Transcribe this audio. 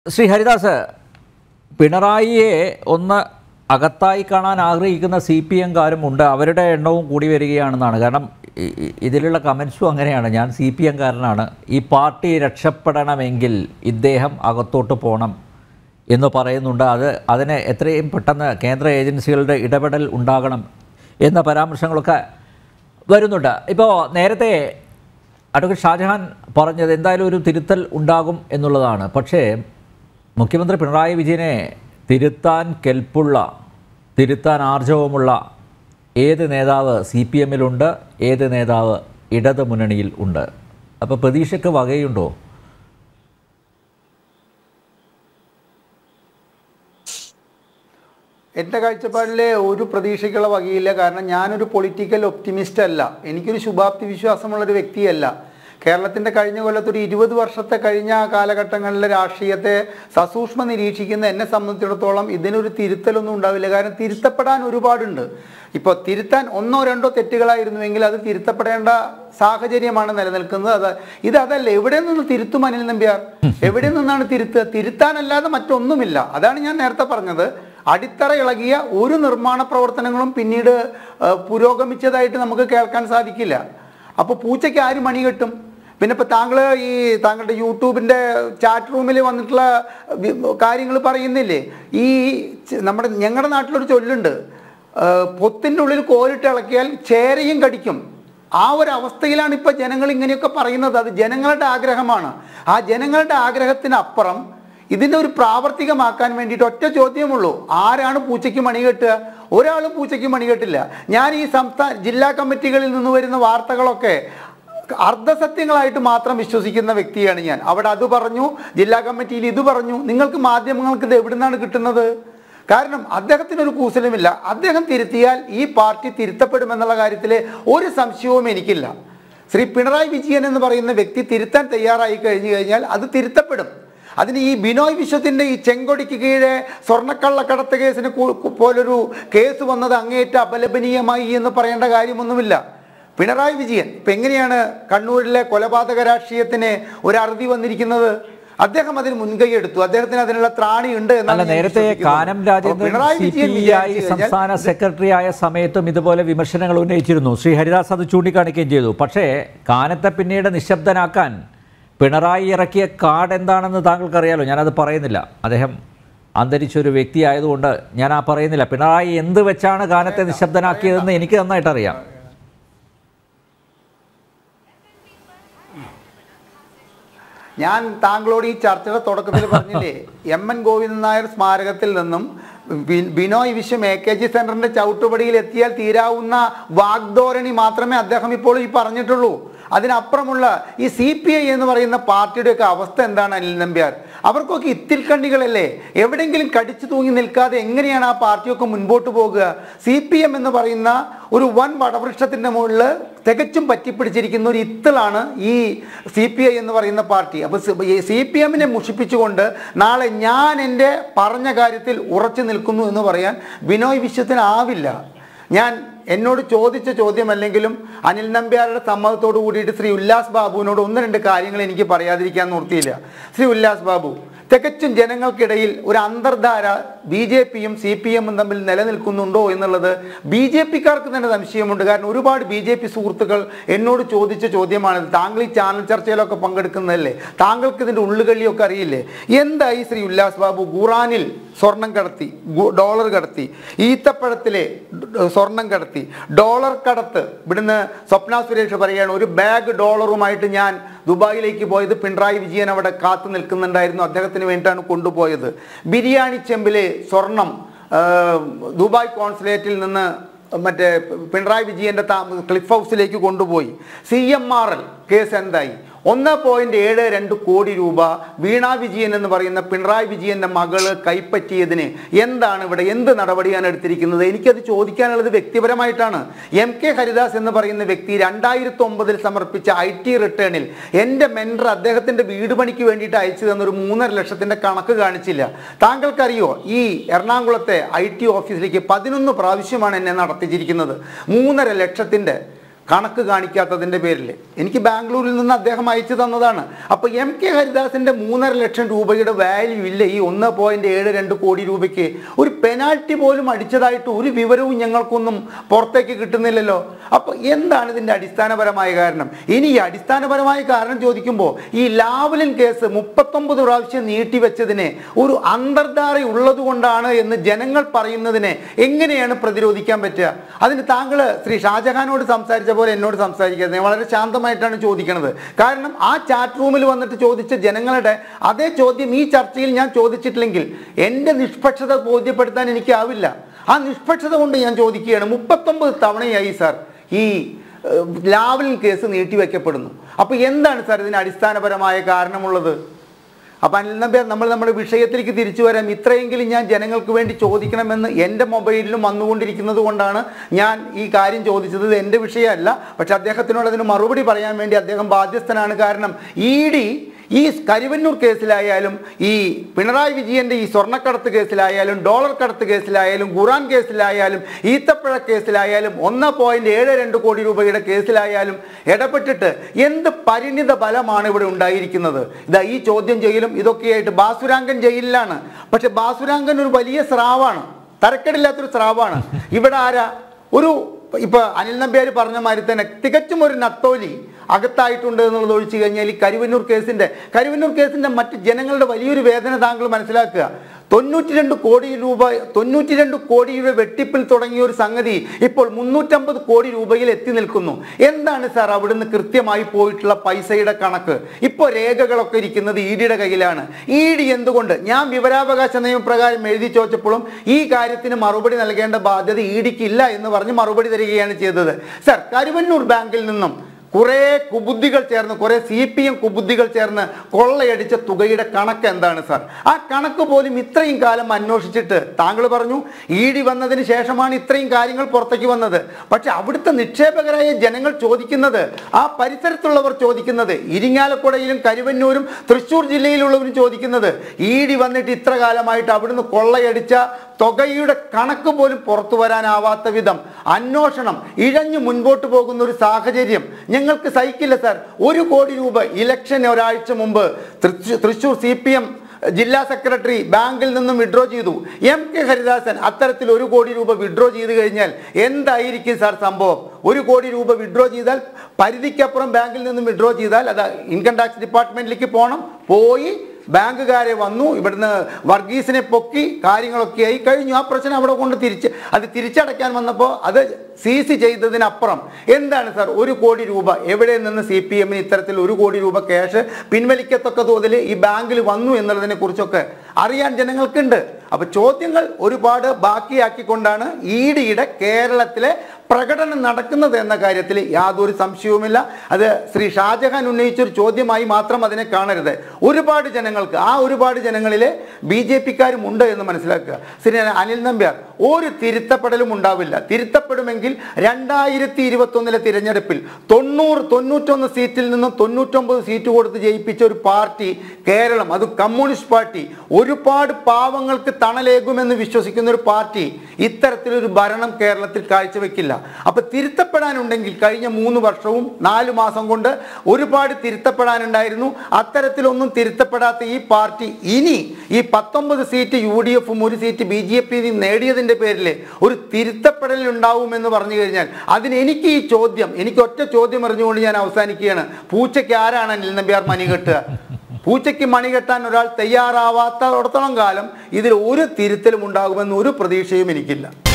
ശ്രീ ഹരിദാസ് പിണറായിയെ ഒന്ന് അകത്തായി കാണാൻ ആഗ്രഹിക്കുന്ന സി പി എംകാരും ഉണ്ട് അവരുടെ എണ്ണവും കൂടി വരികയാണെന്നാണ് കാരണം ഇ- ഇ- ഇതിലുള്ള കമൻസും അങ്ങനെയാണ് ഞാൻ സി പി എംകാരനാണ് ഈ പാർട്ടി രക്ഷപ്പെടണമെങ്കിൽ ഇദ്ദേഹം അകത്തോട്ട് പോകണം എന്ന് പറയുന്നുണ്ട് അത് അതിന് എത്രയും പെട്ടെന്ന് കേന്ദ്ര ഏജൻസികളുടെ ഇടപെടൽ ഉണ്ടാകണം എന്ന പരാമർശങ്ങളൊക്കെ വരുന്നുണ്ട് ഇപ്പോൾ നേരത്തെ അഡ്വക്കേറ്റ് ഷാജഹാൻ പറഞ്ഞത് എന്തായാലും ഒരു തിരുത്തൽ ഉണ്ടാകും എന്നുള്ളതാണ് പക്ഷേ മുഖ്യമന്ത്രി പിണറായി വിജയനെ തിരുത്താൻ കെൽപ്പുള്ള തിരുത്താൻ ആർജവമുള്ള ഏത് നേതാവ് സി പി എമ്മിലുണ്ട് ഏത് നേതാവ് ഇടത് മുന്നണിയിൽ ഉണ്ട് അപ്പോൾ പ്രതീക്ഷയ്ക്ക് വകയുണ്ടോ എൻ്റെ കാഴ്ചപ്പാടിൽ ഒരു പ്രതീക്ഷയ്ക്കുള്ള വകയില്ല കാരണം ഞാനൊരു പൊളിറ്റിക്കൽ ഒപ്റ്റിമിസ്റ്റ് അല്ല എനിക്കൊരു ശുഭാപ്തി വിശ്വാസമുള്ള ഒരു വ്യക്തിയല്ല കേരളത്തിൻ്റെ കഴിഞ്ഞ കൊല്ലത്ത് ഒരു ഇരുപത് വർഷത്തെ കഴിഞ്ഞ കാലഘട്ടങ്ങളിലെ രാഷ്ട്രീയത്തെ സസൂക്ഷ്മ നിരീക്ഷിക്കുന്ന എന്നെ സംബന്ധിച്ചിടത്തോളം ഇതിനൊരു തിരുത്തലൊന്നും ഉണ്ടാവില്ല കാരണം തിരുത്തപ്പെടാൻ ഒരുപാടുണ്ട് ഇപ്പോൾ തിരുത്താൻ ഒന്നോ രണ്ടോ തെറ്റുകളായിരുന്നുവെങ്കിൽ അത് തിരുത്തപ്പെടേണ്ട സാഹചര്യമാണ് നിലനിൽക്കുന്നത് അത് ഇത് അതല്ല എവിടെ നിന്ന് തിരുത്തും അനിൽ നമ്പ്യാർ എവിടെ നിന്നാണ് തിരുത്തുക തിരുത്താനല്ലാതെ മറ്റൊന്നുമില്ല അതാണ് ഞാൻ നേരത്തെ പറഞ്ഞത് അടിത്തറ ഇളകിയ ഒരു നിർമ്മാണ പ്രവർത്തനങ്ങളും പിന്നീട് ആ, പുരോഗമിച്ചതായിട്ട് നമുക്ക് കേൾക്കാൻ സാധിക്കില്ല അപ്പോൾ പൂച്ചയ്ക്ക് ആര് മണി കെട്ടും പിന്നെ ഇപ്പൊ താങ്കൾ ഈ താങ്കളുടെ യൂട്യൂബിന്റെ ചാറ്റ് റൂമിൽ വന്നിട്ടുള്ള കാര്യങ്ങൾ പറയുന്നില്ലേ ഈ ച- നമ്മുടെ ഞങ്ങളുടെ നാട്ടിലൊരു ചൊല്ലുണ്ട് ആ, പൊത്തിൻ്റെ ഉള്ളിൽ കോലിട്ട് ഇളക്കിയാൽ ചേരയും കടിക്കും ആ ഒരു അവസ്ഥയിലാണ് ഇപ്പൊ ജനങ്ങൾ ഇങ്ങനെയൊക്കെ പറയുന്നത് അത് ജനങ്ങളുടെ ആഗ്രഹമാണ് ആ ജനങ്ങളുടെ ആഗ്രഹത്തിനപ്പുറം ഇതിന്റെ ഒരു പ്രാവർത്തികമാക്കാൻ വേണ്ടിയിട്ട് ഒറ്റ ചോദ്യമുള്ളൂ ആരാണ് പൂച്ചയ്ക്ക് മണി കെട്ടുക ഒരാളും പൂച്ചയ്ക്ക് മണി കെട്ടില്ല ഞാൻ ഈ സംസ്ഥാന ജില്ലാ കമ്മിറ്റികളിൽ നിന്ന് വരുന്ന വാർത്തകളൊക്കെ അർദ്ധസത്യങ്ങളായിട്ട് മാത്രം വിശ്വസിക്കുന്ന വ്യക്തിയാണ് ഞാൻ അവിടെ അത് പറഞ്ഞു ജില്ലാ കമ്മിറ്റിയിൽ ഇത് പറഞ്ഞു നിങ്ങൾക്ക് മാധ്യമങ്ങൾക്ക് ഇത് എവിടെ നിന്നാണ് കിട്ടുന്നത് കാരണം അദ്ദേഹത്തിന് ഒരു കൂസലുമില്ല അദ്ദേഹം തിരുത്തിയാൽ ഈ പാർട്ടി തിരുത്തപ്പെടുമെന്നുള്ള കാര്യത്തിൽ ഒരു സംശയവും എനിക്കില്ല ശ്രീ പിണറായി വിജയൻ എന്ന് പറയുന്ന വ്യക്തി തിരുത്താൻ തയ്യാറായി കഴിഞ്ഞു കഴിഞ്ഞാൽ അത് തിരുത്തപ്പെടും അതിന് ഈ ബിനോയ് വിശ്വത്തിന്റെ ഈ ചെങ്കൊടിക്ക് കീഴെ സ്വർണ്ണക്കള്ളക്കടത്ത് കേസിന് കു- കു- പോലൊരു കേസ് വന്നത് അങ്ങേറ്റ അപലപനീയമായി എന്ന് പറയേണ്ട കാര്യമൊന്നുമില്ല പിണറായി വിജയൻ ഇപ്പൊ എങ്ങനെയാണ് കണ്ണൂരിലെ കൊലപാതക രാഷ്ട്രീയത്തിന് ഒരു അറുതി വന്നിരിക്കുന്നത് അദ്ദേഹം അതിന് മുൻകൈ എടുത്തു അദ്ദേഹത്തിന് അതിനുള്ള ത്രാണി ഉണ്ട് അല്ല എന്നാണ് ഞാൻ നേരത്തെ വിശ്വസിക്കുന്നത്. കാനം അപ്പോൾ Rajendran Pinarayi C Vijayan P I വിചാരിച്ചു കഴിഞ്ഞാൽ സംസ്ഥാന സെക്രട്ടറി ആയ സമയത്തും ഇതുപോലെ വിമർശനങ്ങൾ ഉന്നയിച്ചിരുന്നു ശ്രീ ഹരിദാസ് അത് ചൂണ്ടിക്കാണിക്കുകയും ചെയ്തു പക്ഷേ കാനത്തെ പിന്നീട് നിശബ്ദനാക്കാൻ പിണറായി ഇറക്കിയ കാർഡ് എന്താണെന്ന് താങ്കൾക്കറിയാലോ ഞാനത് പറയുന്നില്ല അദ്ദേഹം അന്തരിച്ച ഒരു വ്യക്തി ആയതുകൊണ്ട് ഞാൻ ആ പറയുന്നില്ല പിണറായി എന്ത് വെച്ചാണ് കാനത്തെ നിശബ്ദനാക്കിയതെന്ന് എനിക്ക് നന്നായിട്ട് അറിയാം ഞാൻ താങ്കളോട് ഈ ചർച്ചയുടെ തുടക്കത്തിൽ പറഞ്ഞില്ലേ എം എൻ ഗോവിന്ദൻ നായർ സ്മാരകത്തിൽ നിന്നും ബി- Binoy Viswam A K G സെന്ററിന്റെ ചവിട്ടുപടിയിൽ എത്തിയാൽ തീരാവുന്ന വാഗ്ധോരണി മാത്രമേ അദ്ദേഹം ഇപ്പോൾ ഈ പറഞ്ഞിട്ടുള്ളൂ അതിനപ്പുറമുള്ള ഈ സി പി ഐ എന്ന് പറയുന്ന പാർട്ടിയുടെയൊക്കെ അവസ്ഥ എന്താണ് അനിൽ നമ്പ്യാർ അവർക്കൊക്കെ ഇത്തിൽക്കണ്ണികളല്ലേ എവിടെയെങ്കിലും കടിച്ചു തൂങ്ങി നിൽക്കാതെ എങ്ങനെയാണ് ആ പാർട്ടിയൊക്കെ മുൻപോട്ട് പോകുക സി പി എം എന്ന് പറയുന്ന ഒരു വൻ വടവൃക്ഷത്തിന്റെ മുകളിൽ തികച്ചും പറ്റിപ്പിടിച്ചിരിക്കുന്ന ഒരു ഇത്തളാണ് ഈ സി പി ഐ എന്ന് പറയുന്ന പാർട്ടി അപ്പോൾ സി പി എമ്മിനെ മുഷിപ്പിച്ചുകൊണ്ട് നാളെ ഞാൻ എൻ്റെ പറഞ്ഞ കാര്യത്തിൽ ഉറച്ചു നിൽക്കുന്നു എന്ന് പറയാൻ ബിനോയ് വിശ്വത്തിന് ആവില്ല ഞാൻ എന്നോട് ചോദിച്ച ചോദ്യമല്ലെങ്കിലും അനിൽ നമ്പ്യാരുടെ സമ്മതത്തോട് കൂടിയിട്ട് ശ്രീ ഉല്ലാസ് ബാബുവിനോട് ഒന്ന് രണ്ട് കാര്യങ്ങൾ എനിക്ക് പറയാതിരിക്കാൻ നിർത്തിയില്ല ശ്രീ ഉല്ലാസ് ബാബു തികച്ചും ജനങ്ങൾക്കിടയിൽ ഒരു അന്തർധാര ബി ജെ പിയും സി പി എമ്മും തമ്മിൽ നിലനിൽക്കുന്നുണ്ടോ എന്നുള്ളത് ബി ജെ പിക്കാർക്ക് തന്നെ സംശയമുണ്ട് കാരണം ഒരുപാട് ബി ജെ പി സുഹൃത്തുക്കൾ എന്നോട് ചോദിച്ച ചോദ്യമാണിത് താങ്കൾ ഈ ചാനൽ ചർച്ചയിലൊക്കെ പങ്കെടുക്കുന്നതല്ലേ താങ്കൾക്ക് ഇതിൻ്റെ ഉള്ളുകളിയൊക്കെ അറിയില്ലേ എന്തായി ശ്രീ ഉല്ലാസ് ബാബു ഖുറാനിൽ സ്വർണം കടത്തി ഗു- ഡോളർ കടത്തി ഈത്തപ്പഴത്തിലെ ഡ- സ്വർണം കടത്തി ഡോളർ കടത്ത് ഇവിടുന്ന് സ്വപ്ന സുരേഷ് പറയുകയാണ് ഒരു ബാഗ് ഡോളറുമായിട്ട് ഞാൻ ദുബായിലേക്ക് പോയത് പിണറായി വിജയൻ അവിടെ കാത്തു നിൽക്കുന്നുണ്ടായിരുന്നു അദ്ദേഹത്തിന് വേണ്ടിയിട്ടാണ് കൊണ്ടുപോയത് ബിരിയാണി ചെമ്പിലെ സ്വർണം ആ, ദുബായ് കോൺസുലേറ്റിൽ നിന്ന് മറ്റേ പിണറായി വിജയന്റെ താ- ക്ലിഫ് ഹൗസിലേക്ക് കൊണ്ടുപോയി C M R L case എന്തായി ഒന്ന് പോയിന്റ് ഏഴ് രണ്ട് കോടി രൂപ വീണ വിജയൻ എന്ന് പറയുന്ന പിണറായി വിജയന്റെ മകള് കൈപ്പറ്റിയതിന് എന്താണ് ഇവിടെ എന്ത് നടപടിയാണ് എടുത്തിരിക്കുന്നത് എനിക്കത് ചോദിക്കാനുള്ളത് വ്യക്തിപരമായിട്ടാണ് എം കെ ഹരിദാസ് എന്ന് പറയുന്ന വ്യക്തി രണ്ടായിരത്തി ഒമ്പതിൽ സമർപ്പിച്ച ഐ ടി റിട്ടേണിൽ എൻ്റെ മെൻഡർ അദ്ദേഹത്തിന്റെ വീട് പണിക്ക് വേണ്ടിയിട്ട് അയച്ചു തന്ന ഒരു മൂന്നര ലക്ഷത്തിന്റെ കണക്ക് കാണിച്ചില്ല താങ്കൾക്കറിയോ ഈ എറണാകുളത്തെ ഐ ടി ഓഫീസിലേക്ക് പതിനൊന്ന് പ്രാവശ്യമാണ് എന്നെ നടത്തിച്ചിരിക്കുന്നത് മൂന്നര ലക്ഷത്തിന്റെ കണക്ക് കാണിക്കാത്തതിൻ്റെ പേരിൽ എനിക്ക് ബാംഗ്ലൂരിൽ നിന്ന് അദ്ദേഹം അയച്ചു തന്നതാണ് അപ്പോൾ എം കെ ഹരിദാസിൻ്റെ മൂന്നര ലക്ഷം രൂപയുടെ വാല്യൂ ഇല്ല ഈ ഒന്ന് പോയിന്റ് ഏഴ് രണ്ട് കോടി രൂപയ്ക്ക് ഒരു പെനാൽറ്റി പോലും അടിച്ചതായിട്ട് ഒരു വിവരവും ഞങ്ങൾക്കൊന്നും പുറത്തേക്ക് കിട്ടുന്നില്ലല്ലോ അപ്പോൾ എന്താണ് ഇതിൻ്റെ അടിസ്ഥാനപരമായ കാരണം ഇനി ഈ അടിസ്ഥാനപരമായ കാരണം ചോദിക്കുമ്പോൾ ഈ ലാവലിൻ കേസ് മുപ്പത്തൊമ്പത് പ്രാവശ്യം നീട്ടിവെച്ചതിനെ ഒരു അന്തർധാര ഉള്ളത് കൊണ്ടാണ് എന്ന് ജനങ്ങൾ പറയുന്നതിനെ എങ്ങനെയാണ് പ്രതിരോധിക്കാൻ പറ്റുക അതിന് താങ്കൾ ശ്രീ ഷാജഹാനോട് സംസാരിച്ച പോലെ എന്നോട് സംസാരിക്കുന്നത് ഞാൻ വളരെ ശാന്തമായിട്ടാണ് ചോദിക്കുന്നത് കാരണം ആ ചാറ്റ് റൂമിൽ വന്നിട്ട് ചോദിച്ച ജനങ്ങളുടെ അതേ ചോദ്യം ഈ ചർച്ചയിൽ ഞാൻ ചോദിച്ചിട്ടില്ലെങ്കിൽ എൻ്റെ നിഷ്പക്ഷത ബോധ്യപ്പെടുത്താൻ എനിക്കാവില്ല ആ നിഷ്പക്ഷത കൊണ്ട് ഞാൻ ചോദിക്കുകയാണ് മുപ്പത്തൊമ്പത് തവണയായി സാർ ഈ ഏഹ്, ലാവലിൻ കേസ് നീട്ടിവെക്കപ്പെടുന്നു അപ്പോൾ എന്താണ് സാർ ഇതിന് അടിസ്ഥാനപരമായ കാരണമുള്ളത് അപ്പം അനിൽ നമ്പ്യാർ നമ്മൾ നമ്മുടെ വിഷയത്തിലേക്ക് തിരിച്ചു വരാം ഇത്രയെങ്കിലും ഞാൻ ജനങ്ങൾക്ക് വേണ്ടി ചോദിക്കണമെന്ന് എൻ്റെ മൊബൈലിലും വന്നുകൊണ്ടിരിക്കുന്നത് കൊണ്ടാണ് ഞാൻ ഈ കാര്യം ചോദിച്ചത് ഇത് എൻ്റെ വിഷയമല്ല പക്ഷെ അദ്ദേഹത്തിനോട് അതിന് മറുപടി പറയാൻ വേണ്ടി അദ്ദേഹം ബാധ്യസ്ഥനാണ് കാരണം ഇ ഡി ഈ കരുവന്നൂർ കേസിലായാലും ഈ പിണറായി വിജയന്റെ ഈ സ്വർണ്ണക്കടത്ത് കേസിലായാലും ഡോളർ കടത്ത് കേസിലായാലും ഖുറാൻ കേസിലായാലും ഈത്തപ്പഴ കേസിലായാലും ഒന്ന് പോയിന്റ് ഏഴ് രണ്ട് കോടി രൂപയുടെ കേസിലായാലും ഇടപെട്ടിട്ട് എന്ത് പരിണിത ഫലമാണ് ഇവിടെ ഉണ്ടായിരിക്കുന്നത് ഇതാ ഈ ചോദ്യം ചെയ്യലും ഇതൊക്കെയായിട്ട് ബാസുരാങ്കൻ ജയിലിലാണ് പക്ഷെ ബാസുരാങ്കൻ ഒരു വലിയ സ്രാവാണ് തരക്കേടില്ലാത്തൊരു സ്രാവാണ് ഇവിടെ ആരാ ഒരു ഇപ്പൊ അനിൽ നമ്പ്യാർ പറഞ്ഞ മാതിരി തന്നെ തികച്ചും ഒരു നത്തോലി അകത്തായിട്ടുണ്ട് എന്നുള്ളത് ഒഴിച്ചു കഴിഞ്ഞാൽ ഈ കരുവന്നൂർ കേസിന്റെ കരുവന്നൂർ കേസിന്റെ മറ്റ് ജനങ്ങളുടെ വലിയൊരു വേദന താങ്കൾ മനസ്സിലാക്കുക തൊണ്ണൂറ്റി രണ്ട് കോടി രൂപ തൊണ്ണൂറ്റി രണ്ട് കോടി രൂപ വെട്ടിപ്പിൽ തുടങ്ങിയ ഒരു സംഗതി ഇപ്പോൾ മുന്നൂറ്റമ്പത് കോടി രൂപയിൽ എത്തി നിൽക്കുന്നു എന്താണ് സാർ അവിടുന്ന് കൃത്യമായി പോയിട്ടുള്ള പൈസയുടെ കണക്ക് ഇപ്പോൾ രേഖകളൊക്കെ ഇരിക്കുന്നത് ഇ ഡിയുടെ കയ്യിലാണ് ഇ ഡി എന്തുകൊണ്ട് ഞാൻ വിവരാവകാശ നിയമപ്രകാരം എഴുതി ചോദിച്ചപ്പോഴും ഈ കാര്യത്തിന് മറുപടി നൽകേണ്ട ബാധ്യത ഇ ഡിക്ക് ഇല്ല എന്ന് പറഞ്ഞ് മറുപടി തരികയാണ് ചെയ്തത് സർ കരുവന്നൂർ ബാങ്കിൽ നിന്നും കുറേ കുബുദ്ധികൾ ചേർന്ന് കുറേ സി പി എം കുബുദ്ധികൾ ചേർന്ന് കൊള്ളയടിച്ച തുകയുടെ കണക്ക് എന്താണ് സാർ ആ കണക്ക് പോലും ഇത്രയും കാലം അന്വേഷിച്ചിട്ട് താങ്കൾ പറഞ്ഞു ഇ ഡി വന്നതിന് ശേഷമാണ് ഇത്രയും കാര്യങ്ങൾ പുറത്തേക്ക് വന്നത് പക്ഷെ അവിടുത്തെ നിക്ഷേപകരായ ജനങ്ങൾ ചോദിക്കുന്നത് ആ പരിസരത്തുള്ളവർ ചോദിക്കുന്നത് ഇരിങ്ങാലക്കുടയിലും കരുവന്നൂരും തൃശ്ശൂർ ജില്ലയിലുള്ളവരും ചോദിക്കുന്നത് ഇ ഡി വന്നിട്ട് ഇത്ര കാലമായിട്ട് അവിടുന്ന് കൊള്ളയടിച്ച തുകയുടെ കണക്ക് പോലും പുറത്തു വരാനാവാത്ത വിധം അന്വേഷണം ഇഴഞ്ഞു മുൻപോട്ട് പോകുന്ന ഒരു സാഹചര്യം ഞങ്ങൾക്ക് സഹിക്കില്ല സാർ ഒരു കോടി രൂപ ഇലക്ഷൻ ഒരാഴ്ച മുമ്പ് Thrissur Thrissur C P M ജില്ലാ സെക്രട്ടറി ബാങ്കിൽ നിന്നും വിഡ്രോ ചെയ്തു എം കെ ഹരിദാസൻ അത്തരത്തിൽ ഒരു കോടി രൂപ വിഡ്രോ ചെയ്ത് കഴിഞ്ഞാൽ എന്തായിരിക്കും സാർ സംഭവം ഒരു കോടി രൂപ വിഡ്രോ ചെയ്താൽ പരിധിക്കപ്പുറം ബാങ്കിൽ നിന്നും വിഡ്രോ ചെയ്താൽ അത് ഇൻകം ടാക്സ് ഡിപ്പാർട്ട്മെന്റിലേക്ക് പോകണം പോയി ബാങ്കുകാരെ വന്നു ഇവിടുന്ന് വർഗീസിനെ പൊക്കി കാര്യങ്ങളൊക്കെ ആയി കഴിഞ്ഞു ആ പ്രശ്നം അവിടെ കൊണ്ട് തിരിച്ച് അത് തിരിച്ചടയ്ക്കാൻ വന്നപ്പോൾ അത് സീസ് ചെയ്തതിനപ്പുറം എന്താണ് സാർ ഒരു കോടി രൂപ എവിടെ നിന്ന് സി പി എമ്മിന് ഇത്തരത്തിൽ ഒരു കോടി രൂപ ക്യാഷ് പിൻവലിക്കത്തക്ക തോതിൽ ഈ ബാങ്കിൽ വന്നു എന്നുള്ളതിനെ കുറിച്ചൊക്കെ അറിയാൻ ജനങ്ങൾക്കുണ്ട് അപ്പൊ ചോദ്യങ്ങൾ ഒരുപാട് ബാക്കിയാക്കിക്കൊണ്ടാണ് ഇ ഡിയുടെ കേരളത്തിലെ പ്രകടനം നടക്കുന്നത് എന്ന കാര്യത്തിൽ യാതൊരു സംശയവുമില്ല അത് ശ്രീ ഷാജഹാൻ ഉന്നയിച്ചൊരു ചോദ്യമായി മാത്രം അതിനെ കാണരുത് ഒരുപാട് ജനങ്ങൾക്ക് ആ ഒരുപാട് ജനങ്ങളിലെ ബി ജെ പിക്കാരും ഉണ്ട് എന്ന് മനസ്സിലാക്കുക ശ്രീ അനിൽ നമ്പ്യാർ ഒരു തിരുത്തപ്പെടലും ഉണ്ടാവില്ല തിരുത്തപ്പെടുമെങ്കിൽ രണ്ടായിരത്തി ഇരുപത്തൊന്നിലെ തിരഞ്ഞെടുപ്പിൽ തൊണ്ണൂറ് തൊണ്ണൂറ്റൊന്ന് സീറ്റിൽ നിന്ന് തൊണ്ണൂറ്റൊമ്പത് സീറ്റ് കൊടുത്ത് ജയിപ്പിച്ച ഒരു പാർട്ടി കേരളം അത് കമ്മ്യൂണിസ്റ്റ് പാർട്ടി ഒരുപാട് പാവങ്ങൾക്ക് തണലേകുമെന്ന് വിശ്വസിക്കുന്ന ഒരു പാർട്ടി ഇത്തരത്തിലൊരു ഭരണം കേരളത്തിൽ കാഴ്ചവെക്കില്ല അപ്പൊ തിരുത്തപ്പെടാനുണ്ടെങ്കിൽ കഴിഞ്ഞ മൂന്ന് വർഷവും നാല് മാസം കൊണ്ട് ഒരുപാട് തിരുത്തപ്പെടാനുണ്ടായിരുന്നു അത്തരത്തിലൊന്നും തിരുത്തപ്പെടാത്ത ഈ പാർട്ടി ഇനി ഈ പത്തൊമ്പത് സീറ്റ് യു ഡി എഫും ഒരു സീറ്റ് ബി ജെ പി നേടിയതിന്റെ പേരിൽ ഒരു തിരുത്തപ്പെടൽ ഉണ്ടാവുമെന്ന് പറഞ്ഞു കഴിഞ്ഞാൽ അതിന് എനിക്ക് ഈ ചോദ്യം എനിക്ക് ഒറ്റ ചോദ്യം അറിഞ്ഞുകൊണ്ട് ഞാൻ അവസാനിക്കുകയാണ് പൂച്ചയ്ക്ക് ആരാണ് അനിൽ നമ്പ്യാർ മണി കെട്ടുക പൂച്ചയ്ക്ക് മണി കെട്ടാൻ ഒരാൾ തയ്യാറാവാത്തടത്തോളം കാലം ഇതിൽ ഒരു തിരുത്തലും ഉണ്ടാകുമെന്ന് ഒരു പ്രതീക്ഷയും എനിക്കില്ല